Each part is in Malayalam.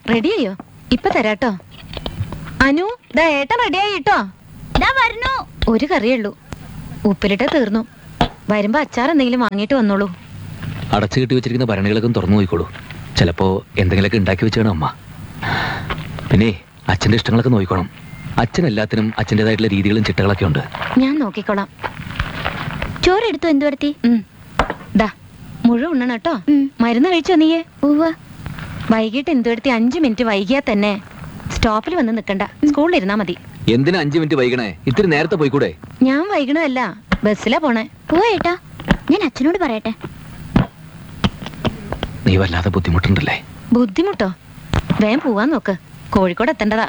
റെഡിയായോ ഇപ്പൊ തരാട്ടോ അനു ദാ ഏട്ടൻ റെഡിയായി കേട്ടോ ഇതാ വരണു ഒരു കറിയുള്ളൂ ഉപ്പിലിട്ട് തീർന്നു വരുമ്പോ അച്ചാർ എന്തെങ്കിലും വാങ്ങിയിട്ട് വന്നോളൂ അടച്ചു കെട്ടി വെച്ചിരിക്കുന്ന ഭരണികളൊക്കെ ഒന്ന് തുറന്നു നോക്കിക്കോളൂ ചിലപ്പോ എന്തെങ്കിലുമൊക്കെ ഉണ്ടാക്കി വെച്ചാണ് അമ്മ പിന്നെ അച്ഛന്റെ ഇഷ്ടങ്ങളൊക്കെ നോക്കിക്കോണം അച്ഛൻ എല്ലാത്തിനും അച്ഛൻ്റെതായിട്ടുള്ള രീതികളും ചിട്ടകളൊക്കെ ഉണ്ട് ഞാൻ നോക്കിക്കോളാം ചോറ് എടുത്തു എന്തു വരുത്തി ഉം. ദാ മുഴുവൻ ഉണ്ണണം കേട്ടോ ഉം. മരുന്ന് കഴിച്ചോ നീയെ ഉവ്വ വൈകിട്ട് എന്തുവരുത്തി അഞ്ചു മിനിറ്റ് വൈകിയാ തന്നെ സ്റ്റോപ്പിൽ വന്ന് നിൽക്കണ്ട സ്കൂളിൽ ഇരുന്നാ മതി എന്തിനാ അഞ്ചു മിനിറ്റ് വൈകണേ ഇത്തിരി നേരത്തെ പോയിക്കൂടെ ഞാൻ വൈകണമല്ല ബസ്സിലാ പോണേ പോവാ ഏട്ടാ ഞാൻ അച്ഛനോട് പറയട്ടെ നീ വല്ലാതെ ബുദ്ധിമുട്ടുണ്ടല്ലേ ബുദ്ധിമുട്ടോ വേഗം പോവാൻ നോക്ക് കോഴിക്കോട് എത്തേണ്ടതാ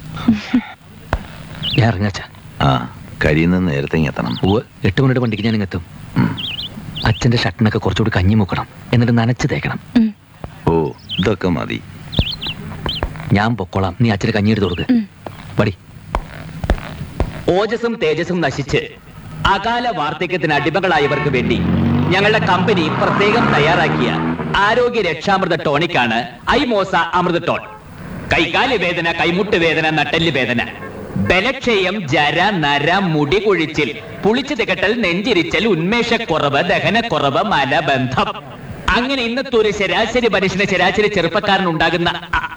ഞാൻ ഇറങ്ങാച്ച ആ കഴിയുന്ന നേരത്തെ ഇങ്ങ് എത്തണം ഉവ് എട്ട് മണിയുടെ വണ്ടിക്ക് ഞാൻ ഇങ്ങെത്തും അച്ഛന്റെ ഷർട്ടിനൊക്കെ കുറച്ചുകൂടി കഞ്ഞി മുക്കണം എന്നിട്ട് നനച്ച് തേക്കണം ഉം. ഓ ഇതൊക്കെ മതി ഞാൻ പൊക്കോളാം നീ അച്ഛന് കഞ്ഞി എടുത്ത് കൊടുക്ക് ഉം. പടി ഓജസ്സും തേജസ്സും നശിച്ച് അകാല വാർദ്ധക്യത്തിന് അടിമകളായവർക്ക് വേണ്ടി ഞങ്ങളുടെ കമ്പനി പ്രത്യേകം തയ്യാറാക്കിയ ആരോഗ്യ രക്ഷാമൃത ടോണിക്കാണ് ഐമോസ അമൃത ടോൺ കൈകാല് വേദന കൈമുട്ട് വേദന നട്ടെല്ല് വേദന ബലക്ഷയം ജര നര മുടി കൊഴിച്ചിൽ പുളിച്ചു തികട്ടൽ നെഞ്ചിരിച്ചൽ ഉന്മേഷക്കുറവ് ദഹനക്കുറവ് മലബന്ധം അങ്ങനെ ഇന്നത്തെ ഒരു ശരാശരി മനുഷ്യന് ശരാശരി ചെറുപ്പക്കാരൻ ഉണ്ടാകുന്ന അ-